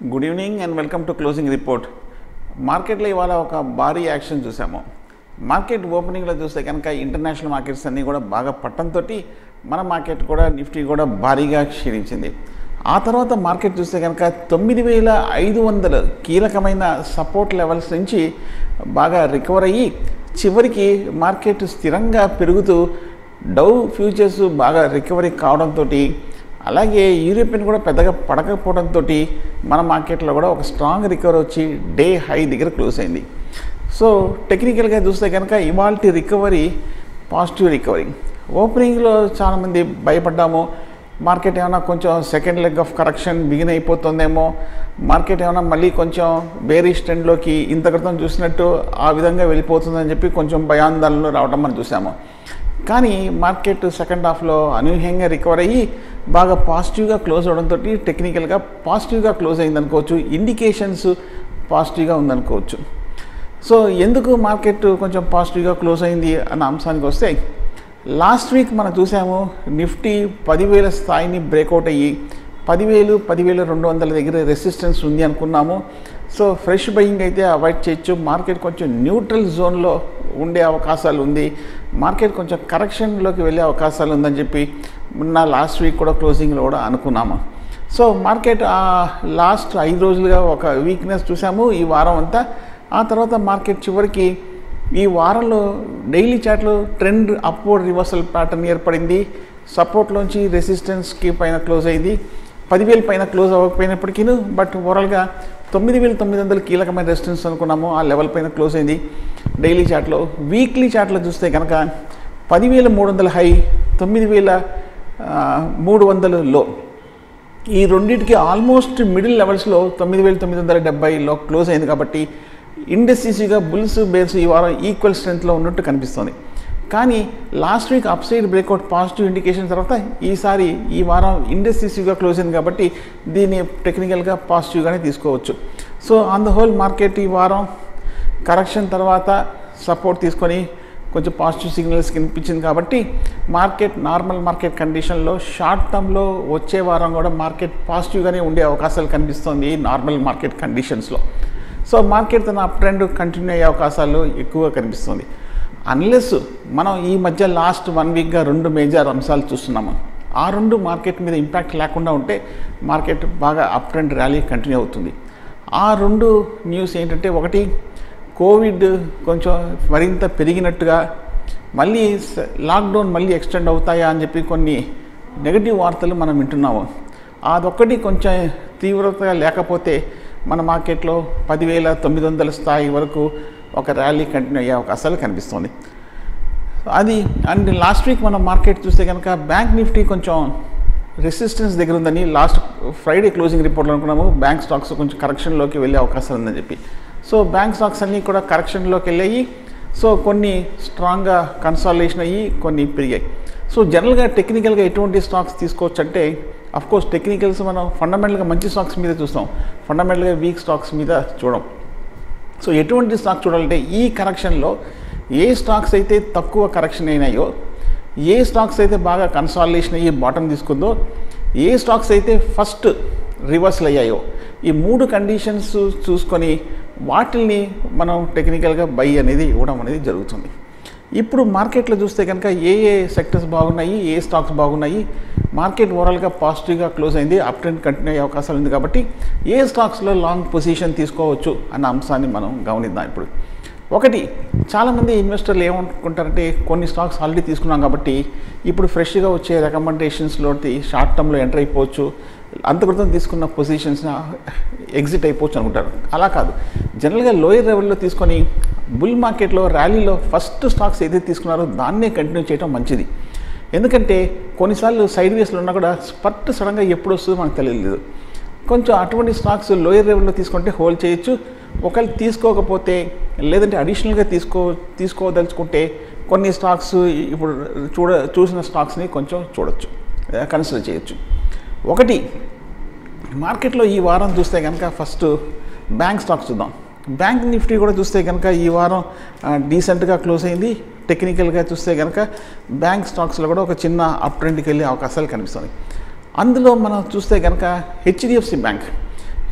good evening and welcome to closing report మార్కెట్లో ఇవాళ ఒక భారీ యాక్షన్ చూసాము మార్కెట్ ఓపెనింగ్లో చూస్తే కనుక ఇంటర్నేషనల్ మార్కెట్స్ అన్నీ కూడా బాగా పట్టంతో మన మార్కెట్ కూడా నిఫ్టీ కూడా భారీగా క్షీణించింది ఆ తర్వాత మార్కెట్ చూస్తే కనుక తొమ్మిది వేల ఐదు వందల కీలకమైన సపోర్ట్ లెవెల్స్ నుంచి బాగా రికవర్ అయ్యి చివరికి మార్కెట్ స్థిరంగా పెరుగుతూ డౌ ఫ్యూచర్స్ బాగా రికవరీ కావడంతో అలాగే యూరోపియన్ కూడా పెద్దగా పడకపోవడంతో మన మార్కెట్లో కూడా ఒక స్ట్రాంగ్ రికవరీ వచ్చి డే హై దగ్గర క్లోజ్ అయింది సో టెక్నికల్గా చూస్తే కనుక ఇవాల్టి రికవరీ పాజిటివ్ రికవరీ ఓపెనింగ్లో చాలామంది భయపడ్డాము మార్కెట్ ఏమైనా కొంచెం second leg of correction begin అయిపోతుందేమో మార్కెట్ ఏమైనా మళ్ళీ కొంచెం బేరిష్ ట్రెండ్లోకి ఇంత క్రితం చూసినట్టు ఆ విధంగా వెళ్ళిపోతుందని చెప్పి కొంచెం భయాందోళనలు రావడం మనం చూసాము కానీ మార్కెట్ సెకండ్ హాఫ్లో అనూహ్యంగా రికవర్ అయ్యి బాగా పాజిటివ్గా క్లోజ్ అవడంతో టెక్నికల్గా పాజిటివ్గా క్లోజ్ అయింది అనుకోవచ్చు ఇండికేషన్స్ పాజిటివ్గా ఉందనుకోవచ్చు సో ఎందుకు మార్కెట్ కొంచెం పాజిటివ్గా క్లోజ్ అయింది అన్న అంశానికి వస్తే లాస్ట్ వీక్ మనం చూసాము నిఫ్టీ పదివేల స్థాయిని బ్రేక్అవుట్ అయ్యి పదివేలు పదివేల రెండు వందల దగ్గర రెసిస్టెన్స్ ఉంది అనుకున్నాము సో ఫ్రెష్ బయింగ్ అయితే అవాయిడ్ చేయొచ్చు మార్కెట్ కొంచెం న్యూట్రల్ జోన్లో ఉండే అవకాశాలు ఉంది మార్కెట్ కొంచెం కరెక్షన్లోకి వెళ్ళే అవకాశాలు ఉందని చెప్పి మొన్న లాస్ట్ వీక్ కూడా క్లోజింగ్లో కూడా అనుకున్నాము సో మార్కెట్ ఆ లాస్ట్ ఐదు రోజులుగా ఒక వీక్నెస్ చూసాము ఈ వారం అంతా ఆ తర్వాత మార్కెట్ చివరికి ఈ వారంలో డైలీ చాట్లో ట్రెండ్ అప్వర్డ్ రివర్సల్ ప్యాటర్న్ ఏర్పడింది సపోర్ట్లోంచి రెసిస్టెన్స్కి పైన క్లోజ్ అయింది పదివేల పైన క్లోజ్ అవ్వకపోయినప్పటికీ బట్ ఓవరాల్గా తొమ్మిది వేల తొమ్మిది వందలు కీలకమైన రెసిస్టెన్స్ అనుకున్నాము ఆ లెవెల్ పైన క్లోజ్ అయింది డైలీ చాట్లో వీక్లీ చాట్లో చూస్తే కనుక పదివేల మూడు వందల హై తొమ్మిది వేల మూడు వందలు లో ఈ రెండింటికి ఆల్మోస్ట్ మిడిల్ లెవెల్స్లో తొమ్మిది వేల తొమ్మిది వందల డెబ్బైలో క్లోజ్ అయింది కాబట్టి ఇండస్ట్రీస్గా బుల్స్ బేర్స్ ఈ వారం ఈక్వల్ స్ట్రెంత్లో ఉన్నట్టు కనిపిస్తుంది కానీ last week up side breakout positive indication తర్వాత ఈసారి ఈ వారం ఇండస్ట్రీస్గా క్లోజ్ అయింది కాబట్టి దీన్ని టెక్నికల్గా పాజిటివ్గానే తీసుకోవచ్చు so on the whole market ఈ వారం కరెక్షన్ తర్వాత సపోర్ట్ తీసుకొని కొంచెం పాజిటివ్ సిగ్నల్స్ కనిపించింది కాబట్టి మార్కెట్ నార్మల్ మార్కెట్ కండిషన్లో షార్ట్ టర్మ్లో వచ్చే వారం కూడా మార్కెట్ పాజిటివ్గానే ఉండే అవకాశాలు కనిపిస్తుంది నార్మల్ మార్కెట్ కండిషన్స్లో సో మార్కెట్ తన అప్ ట్రెండ్ కంటిన్యూ అయ్యే అవకాశాలు ఎక్కువగా కనిపిస్తుంది అన్లెస్ మనం ఈ మధ్య లాస్ట్ వన్ వీక్గా రెండు మేజర్ అంశాలు చూస్తున్నాము ఆ రెండు మార్కెట్ మీద ఇంపాక్ట్ లేకుండా ఉంటే మార్కెట్ బాగా అప్ ట్రెండ్ ర్యాలీ కంటిన్యూ అవుతుంది ఆ రెండు న్యూస్ ఏంటంటే ఒకటి కోవిడ్ కొంచెం మరింత పెరిగినట్టుగా మళ్ళీ లాక్డౌన్ మళ్ళీ ఎక్స్టెండ్ అవుతాయా అని చెప్పి కొన్ని నెగటివ్ వార్తలు మనం వింటున్నాము అదొక్కటి కొంచెం తీవ్రతగా లేకపోతే మన మార్కెట్లో పదివేల తొమ్మిది వందల స్థాయి వరకు ఒక ర్యాలీ కంటిన్యూ అయ్యే అవకాశాలు కనిపిస్తుంది అది అండ్ లాస్ట్ వీక్ మనం మార్కెట్ చూస్తే కనుక బ్యాంక్ నిఫ్టీ కొంచెం రెసిస్టెన్స్ దగ్గర ఉందని లాస్ట్ ఫ్రైడే క్లోజింగ్ రిపోర్ట్లో అనుకున్నాము బ్యాంక్ స్టాక్స్ కొంచెం కరెక్షన్లోకి వెళ్ళే అవకాశం ఉందని చెప్పి సో బ్యాంక్ స్టాక్స్ అన్నీ కూడా కరెక్షన్లోకి వెళ్ళాయి సో కొన్ని స్ట్రాంగ్గా కన్సాలేషన్ అయ్యి కొన్ని పెరిగాయి సో జనరల్గా టెక్నికల్గా ఎటువంటి స్టాక్స్ తీసుకోవచ్చు అంటే అఫ్ కోర్స్ టెక్నికల్స్ మనం ఫండమెంటల్గా మంచి స్టాక్స్ మీద చూస్తాం ఫండమెంటల్గా వీక్ స్టాక్స్ మీద చూడం సో ఎటువంటి స్టాక్ చూడాలంటే ఈ కరెక్షన్లో ఏ స్టాక్స్ అయితే తక్కువ కరెక్షన్ అయినాయో ఏ స్టాక్స్ అయితే బాగా కన్సాలిడేషన్ అయ్యి బాటం తీసుకుందో ఏ స్టాక్స్ అయితే ఫస్ట్ రివర్సల్ అయ్యాయో ఈ మూడు కండిషన్స్ చూసుకొని వాటిల్ని మనం టెక్నికల్గా బై అనేది ఇవ్వడం అనేది జరుగుతుంది ఇప్పుడు మార్కెట్లో చూస్తే కనుక ఏ ఏ సెక్టర్స్ బాగున్నాయి ఏ స్టాక్స్ బాగున్నాయి మార్కెట్ ఓవరాల్గా పాజిటివ్గా క్లోజ్ అయింది అప్ ట్రెండ్ కంటిన్యూ అయ్యే అవకాశాలు ఉంది కాబట్టి ఏ స్టాక్స్లో లాంగ్ పొజిషన్ తీసుకోవచ్చు అన్న అంశాన్ని మనం గమనిద్దాం ఇప్పుడు ఒకటి చాలామంది ఇన్వెస్టర్లు ఏమనుకుంటారంటే కొన్ని స్టాక్స్ ఆల్రెడీ తీసుకున్నాం కాబట్టి ఇప్పుడు ఫ్రెష్గా వచ్చే రికమెండేషన్స్లో షార్ట్ టర్మ్లో ఎంటర్ అయిపోవచ్చు అంత క్రితం తీసుకున్న పొజిషన్స్ ఎగ్జిట్ అయిపోవచ్చు అనుకుంటారు అలా కాదు జనరల్గా లోయర్ లెవెల్లో తీసుకొని బుల్ మార్కెట్లో ర్యాలీలో ఫస్ట్ స్టాక్స్ ఏదైతే తీసుకున్నారో దాన్నే కంటిన్యూ చేయడం మంచిది ఎందుకంటే కొన్నిసార్లు సైడ్ వేస్లో ఉన్నా కూడా స్పర్ట్ సడన్గా ఎప్పుడు వస్తుందో మనకు తెలియలేదు కొంచెం అటువంటి స్టాక్స్ లోయర్ లెవెల్లో తీసుకుంటే హోల్డ్ చేయొచ్చు ఒకవేళ తీసుకోకపోతే లేదంటే అడిషనల్గా తీసుకో తీసుకోదలుచుకుంటే కొన్ని స్టాక్స్ ఇప్పుడు చూడ చూసిన స్టాక్స్ని కొంచెం చూడొచ్చు కన్సిడర్ చేయొచ్చు ఒకటి మార్కెట్లో ఈ వారం చూస్తే కనుక ఫస్ట్ బ్యాంక్ స్టాక్స్ చూద్దాం బ్యాంక్ నిఫ్టీ కూడా చూస్తే కనుక ఈ వారం డీసెంట్గా క్లోజ్ అయింది టెక్నికల్గా చూస్తే కనుక బ్యాంక్ స్టాక్స్లో కూడా ఒక చిన్న అప్ ట్రెండ్కి వెళ్ళే అవకాశాలు కనిపిస్తుంది అందులో మనం చూస్తే కనుక హెచ్డిఎఫ్సి బ్యాంక్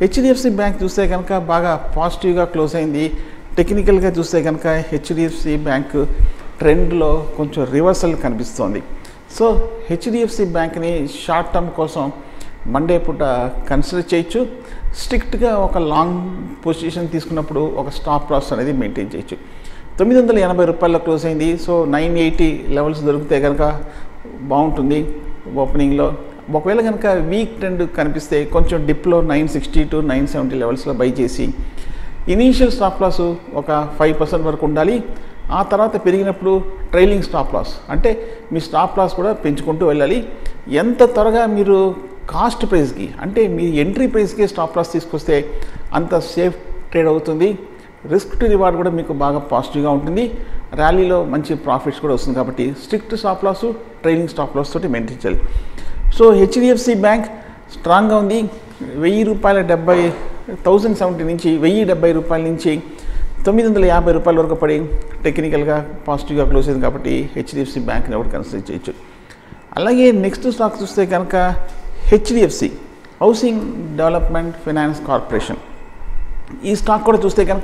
హెచ్డిఎఫ్సి బ్యాంక్ చూస్తే కనుక బాగా పాజిటివ్గా క్లోజ్ అయింది టెక్నికల్గా చూస్తే కనుక హెచ్డిఎఫ్సి బ్యాంక్ ట్రెండ్లో కొంచెం రివర్సల్ కనిపిస్తోంది సో హెచ్డిఎఫ్సి బ్యాంక్ని షార్ట్ టర్మ్ కోసం మండే పూట కన్సిడర్ చేయొచ్చు స్ట్రిక్ట్గా ఒక లాంగ్ పొజిషన్ తీసుకున్నప్పుడు ఒక స్టాప్ లాస్ అనేది మెయింటైన్ చేయొచ్చు తొమ్మిది వందల ఎనభై రూపాయల్లో క్లోజ్ అయింది సో నైన్ ఎయిటీ లెవెల్స్ దొరికితే కనుక బాగుంటుంది ఓపెనింగ్లో ఒకవేళ కనుక వీక్ ట్రెండ్ కనిపిస్తే కొంచెం డిప్లో nine sixty two nine seventy లెవెల్స్లో బై చేసి ఇనీషియల్ స్టాప్ లాస్ ఒక ఫైవ్ పర్సెంట్ వరకు ఉండాలి ఆ తర్వాత పెరిగినప్పుడు ట్రైలింగ్ స్టాప్ లాస్ అంటే మీ స్టాప్ లాస్ కూడా పెంచుకుంటూ వెళ్ళాలి ఎంత త్వరగా మీరు కాస్ట్ ప్రైస్కి అంటే మీ ఎంట్రీ ప్రైస్కి స్టాప్ లాస్ తీసుకొస్తే అంత సేఫ్ ట్రేడ్ అవుతుంది రిస్క్ టు రివార్డ్ కూడా మీకు బాగా పాజిటివ్గా ఉంటుంది ర్యాలీలో మంచి ప్రాఫిట్స్ కూడా వస్తుంది కాబట్టి strict stop loss trailing stop loss తోటి మెయింటైన్ చేయాలి సో హెచ్డిఎఫ్సి బ్యాంక్ స్ట్రాంగ్గా ఉంది వెయ్యి రూపాయల డెబ్బై థౌజండ్ సెవెంటీ నుంచి వెయ్యి డెబ్బై రూపాయల నుంచి తొమ్మిది వందల యాభై రూపాయల వరకు పడి టెక్నికల్గా పాజిటివ్గా క్లోజ్ అయింది కాబట్టి హెచ్డిఎఫ్సి బ్యాంక్ని ఎవరు కన్సిడర్ చేయొచ్చు అలాగే నెక్స్ట్ స్టాక్ చూస్తే కనుక HDFC Housing Development Finance Corporation ఈ స్టాక్ కూడా చూస్తే కనుక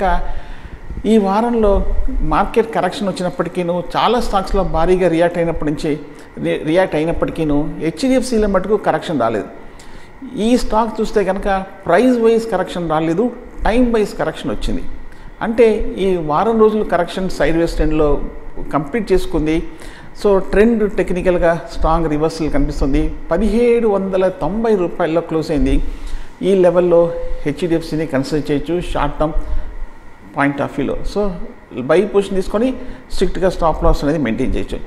ఈ వారంలో మార్కెట్ కరెక్షన్ వచ్చినప్పటికీను చాలా స్టాక్స్లో భారీగా రియాక్ట్ అయినప్పటి నుంచి రి- రియాక్ట్ అయినప్పటికీను హెచ్డిఎఫ్సిలో మటుకు కరెక్షన్ రాలేదు ఈ స్టాక్ చూస్తే కనుక ప్రైస్ వైజ్ కరెక్షన్ రాలేదు టైం వైజ్ కరెక్షన్ వచ్చింది అంటే ఈ వారం రోజులు కరెక్షన్ సైడ్ వేస్ ట్రెండ్లో కంప్లీట్ చేసుకుంది సో ట్రెండ్ టెక్నికల్గా స్ట్రాంగ్ రివర్సల్ కనిపిస్తుంది పదిహేడు వందల తొంభై రూపాయల్లో క్లోజ్ అయింది ఈ లెవెల్లో హెచ్డిఎఫ్సిని కన్సిడర్ చేయొచ్చు షార్ట్ టర్మ్ పాయింట్ ఆఫ్ వ్యూలో సో బై పొజిషన్ తీసుకొని స్ట్రిక్ట్గా స్టాప్ లాస్ అనేది మెయింటైన్ చేయొచ్చు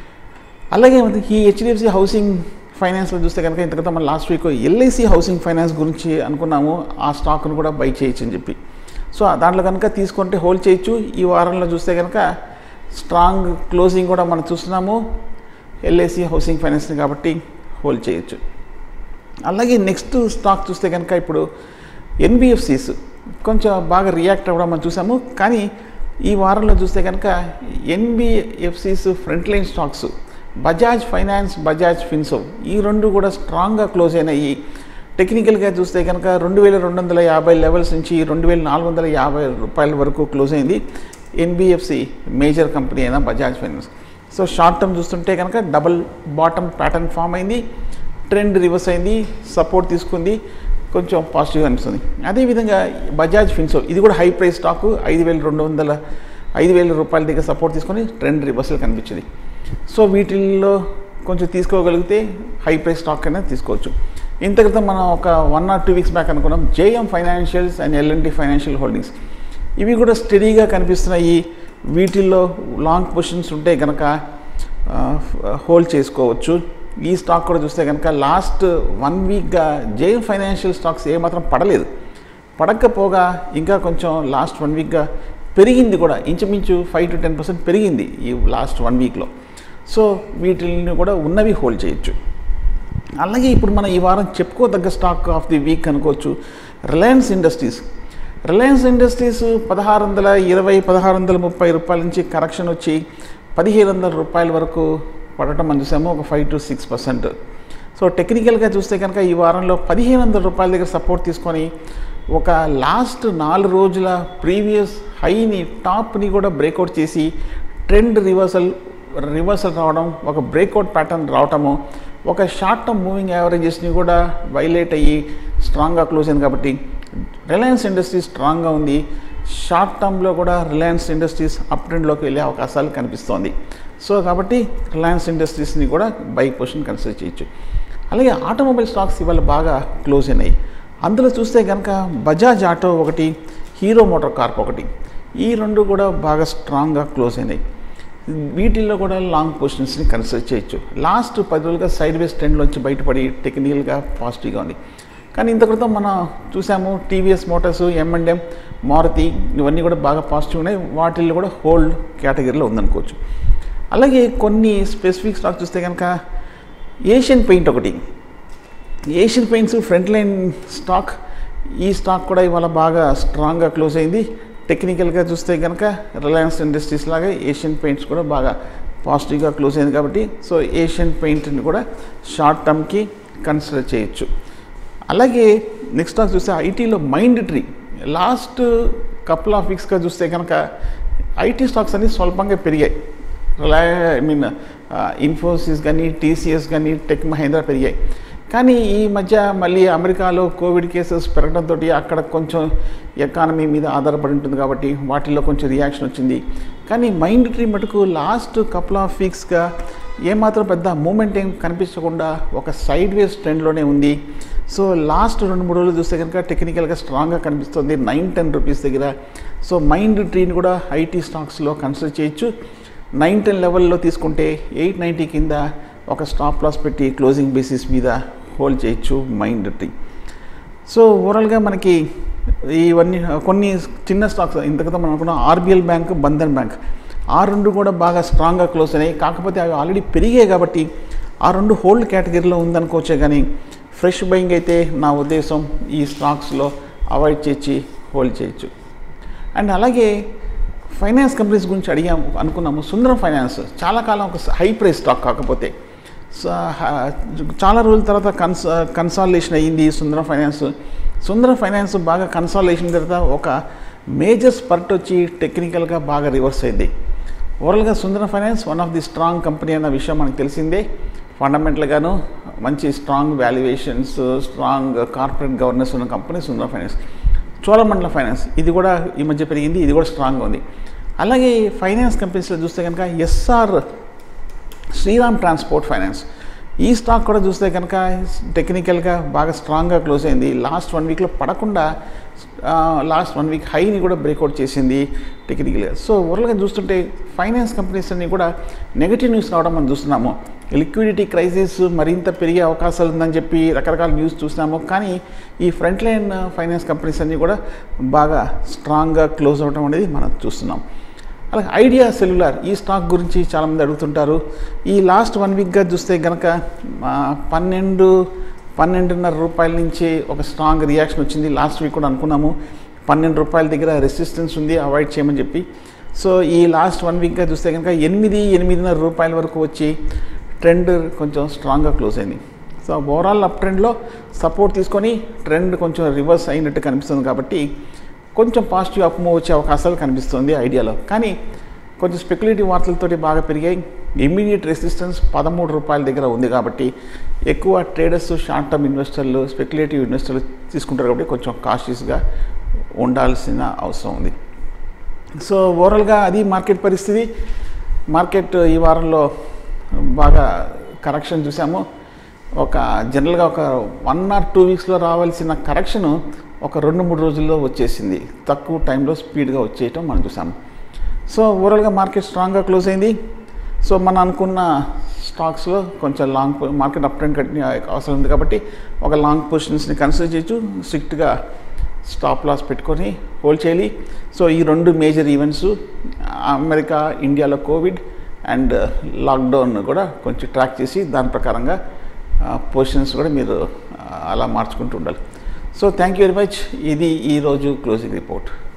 అలాగే మనకి ఈ హెచ్డిఎఫ్సి హౌసింగ్ ఫైనాన్స్లో చూస్తే కనుక ఇంతకుముందు మనం last week LIC Housing Finance గురించి అనుకున్నాము ఆ స్టాక్ను కూడా బై చేయొచ్చు అని చెప్పి సో దాంట్లో కనుక తీసుకుంటే హోల్డ్ చేయొచ్చు ఈ వారంలో చూస్తే కనుక స్ట్రాంగ్ క్లోజింగ్ కూడా మనం చూస్తున్నాము ఎల్ఐసి హౌసింగ్ ఫైనాన్స్ని కాబట్టి హోల్డ్ చేయొచ్చు అలాగే నెక్స్ట్ స్టాక్ చూస్తే కనుక ఇప్పుడు ఎన్బిఎఫ్సిస్ కొంచెం బాగా రియాక్ట్ అవ్వడం మనం చూసాము కానీ ఈ వారంలో చూస్తే కనుక NBFCs front line stocks Bajaj Finance Bajaj ఫిన్సో ఈ రెండు కూడా స్ట్రాంగ్గా క్లోజ్ అయినాయి టెక్నికల్గా చూస్తే కనుక రెండు వేల రెండు వందల యాభై లెవెల్స్ నుంచి రెండు వేల నాలుగు వందల యాభై రూపాయల వరకు క్లోజ్ అయింది ఎన్బిఎఫ్సి మేజర్ కంపెనీ అయిన Bajaj Finance so short term చూస్తుంటే కనుక డబుల్ బాటమ్ ప్యాటర్న్ ఫామ్ అయింది ట్రెండ్ రివర్స్ అయింది సపోర్ట్ తీసుకుంది కొంచెం పాజిటివ్గా అనిపిస్తుంది అదేవిధంగా బజాజ్ ఫిన్సో ఇది కూడా హై ప్రైస్ స్టాక్ ఐదు వేల రెండు వందల ఐదు వేల రూపాయల దగ్గర సపోర్ట్ తీసుకొని ట్రెండ్ రివర్సల్ కనిపించింది సో వీటిల్లో కొంచెం తీసుకోగలిగితే హై ప్రైస్ స్టాక్ అయినా తీసుకోవచ్చు ఇంత క్రితం మనం ఒక one or two weeks back అనుకున్నాం JM Financials and LNT Financial Holdings ఇవి కూడా స్టడీగా కనిపిస్తున్నాయి వీటిల్లో లాంగ్ పొజిషన్స్ ఉంటే కనుక హోల్డ్ చేసుకోవచ్చు ఈ స్టాక్ కూడా చూస్తే కనుక లాస్ట్ వన్ వీక్గా జేఎం ఫైనాన్షియల్ స్టాక్స్ ఏమాత్రం పడలేదు పడకపోగా ఇంకా కొంచెం లాస్ట్ వన్ వీక్గా పెరిగింది కూడా ఇంచుమించు ఫైవ్ టు టెన్ పర్సెంట్ పెరిగింది ఈ లాస్ట్ వన్ వీక్లో సో వీటిని కూడా ఉన్నవి హోల్డ్ చేయొచ్చు అలాగే ఇప్పుడు మనం ఈ వారం చెప్పుకోదగ్గ స్టాక్ ఆఫ్ ది వీక్ అనుకోవచ్చు రిలయన్స్ ఇండస్ట్రీస్ రిలయన్స్ ఇండస్ట్రీస్ పదహారు వందల ఇరవై పదహారు వందల ముప్పై రూపాయల నుంచి కరెక్షన్ వచ్చి పదిహేను వందల రూపాయల వరకు పడటం మనం చూసాము ఒక five to six percent so టెక్నికల్గా చూస్తే కనుక ఈ వారంలో పదిహేను వందల రూపాయల దగ్గర సపోర్ట్ తీసుకొని ఒక లాస్ట్ నాలుగు రోజుల ప్రీవియస్ హైని టాప్ని కూడా బ్రేక్అవుట్ చేసి ట్రెండ్ రివర్సల్ రివర్సల్ రావడం ఒక బ్రేక్అవుట్ ప్యాటర్న్ రావటము ఒక షార్ట్ టర్మ్ మూవింగ్ యావరేజెస్ని కూడా వైలేట్ అయ్యి స్ట్రాంగ్గా క్లోజ్ అయింది కాబట్టి రిలయన్స్ ఇండస్ట్రీస్ స్ట్రాంగ్గా ఉంది షార్ట్ టర్మ్లో కూడా రిలయన్స్ ఇండస్ట్రీస్ అప్ ట్రెండ్లోకి వెళ్ళే అవకాశాలు కనిపిస్తోంది సో కాబట్టి రిలయన్స్ ఇండస్ట్రీస్ని కూడా బై పొజిషన్ కన్సిడర్ చేయొచ్చు అలాగే ఆటోమొబైల్ స్టాక్స్ ఇవాళ బాగా క్లోజ్ అయినాయి అందులో చూస్తే కనుక బజాజ్ ఆటో ఒకటి హీరో మోటార్ కార్ప్ ఒకటి ఈ రెండు కూడా బాగా స్ట్రాంగ్గా క్లోజ్ అయినాయి వీటిల్లో కూడా లాంగ్ పొజిషన్స్ని కన్సిడర్ చేయొచ్చు లాస్ట్ పది రోజులుగా సైడ్ వేస్ ట్రెండ్లోంచి బయటపడి టెక్నికల్గా పాజిటివ్గా ఉంది కానీ ఇంత క్రితం మనం చూసాము టీవీఎస్ మోటార్స్ ఎంఎండ్ఎం మారుతి ఇవన్నీ కూడా బాగా పాజిటివ్ ఉన్నాయి వాటిల్లో కూడా హోల్డ్ కేటగిరీలో ఉందనుకోవచ్చు అలాగే కొన్ని స్పెసిఫిక్ స్టాక్ చూస్తే కనుక ఏషియన్ పెయింట్ ఒకటి Asian Paints front line stock ఈ స్టాక్ కూడా ఇవాళ బాగా స్ట్రాంగ్గా క్లోజ్ అయింది టెక్నికల్గా చూస్తే కనుక రిలయన్స్ ఇండస్ట్రీస్ లాగా ఏషియన్ పెయింట్స్ కూడా బాగా పాజిటివ్గా క్లోజ్ అయింది కాబట్టి సో ఏషియన్ పెయింట్ని కూడా షార్ట్ టర్మ్కి కన్సిడర్ చేయొచ్చు అలాగే నెక్స్ట్ స్టాక్ చూస్తే ఐటీలో Mindtree last couple of వీక్స్గా చూస్తే కనుక ఐటీ స్టాక్స్ అన్ని స్వల్పంగా పెరిగాయి రిలయ ఐ మీన్ ఇన్ఫోసిస్ కానీ టీసీఎస్ కానీ టెక్ మహేంద్ర పెరిగాయి కానీ ఈ మధ్య మళ్ళీ అమెరికాలో కోవిడ్ కేసెస్ పెరగడంతో అక్కడ కొంచెం ఎకానమీ మీద ఆధారపడి ఉంటుంది కాబట్టి వాటిల్లో కొంచెం రియాక్షన్ వచ్చింది కానీ మైండ్ ట్రీ మటుకు లాస్ట్ కపుల్ ఆఫ్ వీక్స్గా ఏమాత్రం పెద్ద మూమెంట్ ఏం కనిపించకుండా ఒక సైడ్ వేస్ ట్రెండ్లోనే ఉంది సో లాస్ట్ రెండు మూడు రోజులు చూస్తే కనుక టెక్నికల్గా స్ట్రాంగ్గా కనిపిస్తుంది నైన్ టెన్ రూపీస్ దగ్గర సో మైండ్ ట్రీని కూడా ఐటీ స్టాక్స్లో కన్సిడర్ చేయొచ్చు నైన్ టెన్ లెవెల్లో తీసుకుంటే ఎయిట్ నైంటీ కింద ఒక స్టాప్ లాస్ పెట్టి క్లోజింగ్ బేసిస్ మీద హోల్డ్ చేయొచ్చు మైండ్ ట్రీ సో ఓవరాల్గా మనకి ఇవన్నీ కొన్ని చిన్న స్టాక్స్ ఇంతకుతో మనం అనుకున్నాం ఆర్బిఎల్ బ్యాంక్ బంధన్ బ్యాంక్ ఆ రెండు కూడా బాగా స్ట్రాంగ్గా క్లోజ్ అయినాయి కాకపోతే అవి ఆల్రెడీ పెరిగాయి కాబట్టి ఆ రెండు హోల్డ్ కేటగిరీలో ఉందనుకోవచ్చే కానీ ఫ్రెష్ బయింగ్ అయితే నా ఉద్దేశం ఈ స్టాక్స్లో అవాయిడ్ చేసి హోల్డ్ చేయొచ్చు అండ్ అలాగే ఫైనాన్స్ కంపెనీస్ గురించి అడిగాము అనుకున్నాము సుందరం ఫైనాన్స్ చాలా కాలం ఒక హై ప్రైస్ స్టాక్ కాకపోతే స- హ- చాలా రోజుల తర్వాత కన్స్ కన్సాలిడేషన్ అయ్యింది సుందరం ఫైనాన్స్ సుందరం ఫైనాన్స్ బాగా కన్సాలిడేషన్ తర్వాత ఒక మేజర్ స్పర్ట్ వచ్చి టెక్నికల్గా బాగా రివర్స్ అయింది ఓవరాల్గా Sundaram Finance one of the strong company అన్న విషయం మనకు తెలిసిందే ఫండమెంటల్గాను మంచి strong valuations strong corporate governance ఉన్న company Sundaram Finance Cholamandalam Finance ఇది కూడా ఈ మధ్య పెరిగింది ఇది కూడా స్ట్రాంగ్గా ఉంది అలాగే ఫైనాన్స్ కంపెనీస్లో చూస్తే కనుక ఎస్ఆర్ శ్రీరామ్ ట్రాన్స్పోర్ట్ ఫైనాన్స్ ఈ స్టాక్ కూడా చూస్తే కనుక టెక్నికల్గా బాగా స్ట్రాంగ్గా క్లోజ్ అయింది లాస్ట్ వన్ వీక్లో పడకుండా లాస్ట్ వన్ వీక్ హైని కూడా బ్రేక్అవుట్ చేసింది టెక్నికల్గా సో ఓవరాల్గా చూస్తుంటే ఫైనాన్స్ కంపెనీస్ అన్ని కూడా నెగటివ్ న్యూస్ రావడం మనం చూస్తున్నాము లిక్విడిటీ క్రైసిస్ మరింత పెరిగే అవకాశాలు ఉందని చెప్పి రకరకాల న్యూస్ చూసినాము కానీ ఈ ఫ్రంట్ లైన్ ఫైనాన్స్ కంపెనీస్ అన్నీ కూడా బాగా స్ట్రాంగ్గా క్లోజ్ అవ్వడం అనేది మనం చూస్తున్నాం అలాగే ఐడియా సెల్యులార్ ఈ స్టాక్ గురించి చాలామంది అడుగుతుంటారు ఈ లాస్ట్ వన్ వీక్గా చూస్తే కనుక ఆ, పన్నెండు పన్నెండున్నర రూపాయల నుంచి ఒక స్ట్రాంగ్ రియాక్షన్ వచ్చింది లాస్ట్ వీక్ కూడా అనుకున్నాము పన్నెండు రూపాయల దగ్గర రెసిస్టెన్స్ ఉంది అవాయిడ్ చేయమని చెప్పి సో ఈ లాస్ట్ వన్ వీక్గా చూస్తే కనుక ఎనిమిది ఎనిమిదిన్నర రూపాయల వరకు వచ్చి ట్రెండ్ కొంచెం స్ట్రాంగ్గా క్లోజ్ అయింది సో ఓవరాల్ అప్ ట్రెండ్లో సపోర్ట్ తీసుకొని ట్రెండ్ కొంచెం రివర్స్ అయినట్టు కనిపిస్తుంది కాబట్టి కొంచెం పాజిటివ్ అప్ మూవ్ వచ్చే అవకాశాలు కనిపిస్తుంది ఐడియాలో కానీ కొంచెం స్పెక్యులేటివ్ వార్తలతోటి బాగా పెరిగాయి ఇమ్మీడియట్ రెసిస్టెన్స్ పదమూడు రూపాయల దగ్గర ఉంది కాబట్టి ఎక్కువ ట్రేడర్స్ షార్ట్ టర్మ్ ఇన్వెస్టర్లు స్పెక్యులేటివ్ ఇన్వెస్టర్లు తీసుకుంటారు కాబట్టి కొంచెం కాషియస్గా ఉండాల్సిన అవసరం ఉంది సో ఓవరాల్గా అది మార్కెట్ పరిస్థితి మార్కెట్ ఈ వారంలో బాగా కరెక్షన్ చూసాము ఒక జనరల్గా ఒక వన్ ఆర్ టూ వీక్స్లో రావాల్సిన కరెక్షన్ ఒక రెండు మూడు రోజుల్లో వచ్చేసింది తక్కువ టైంలో స్పీడ్గా వచ్చేయటం మనం చూసాము సో ఓవరాల్గా మార్కెట్ స్ట్రాంగ్గా క్లోజ్ అయింది సో మనం అనుకున్న స్టాక్స్లో కొంచెం long market up trend continue అయ్యే అవసరం ఉంది కాబట్టి ఒక లాంగ్ పొజిషన్స్ని కన్సిడర్ చేయొచ్చు స్ట్రిక్ట్గా స్టాప్ లాస్ పెట్టుకొని హోల్డ్ చేయాలి సో ఈ రెండు మేజర్ ఈవెంట్స్ అమెరికా ఇండియాలో కోవిడ్ అండ్ లాక్డౌన్ కూడా కొంచెం ట్రాక్ చేసి దాని ప్రకారంగా పొజిషన్స్ కూడా మీరు ఆ, అలా మార్చుకుంటూ ఉండాలి so thank you very much ఇది ఈరోజు క్లోజింగ్ రిపోర్ట్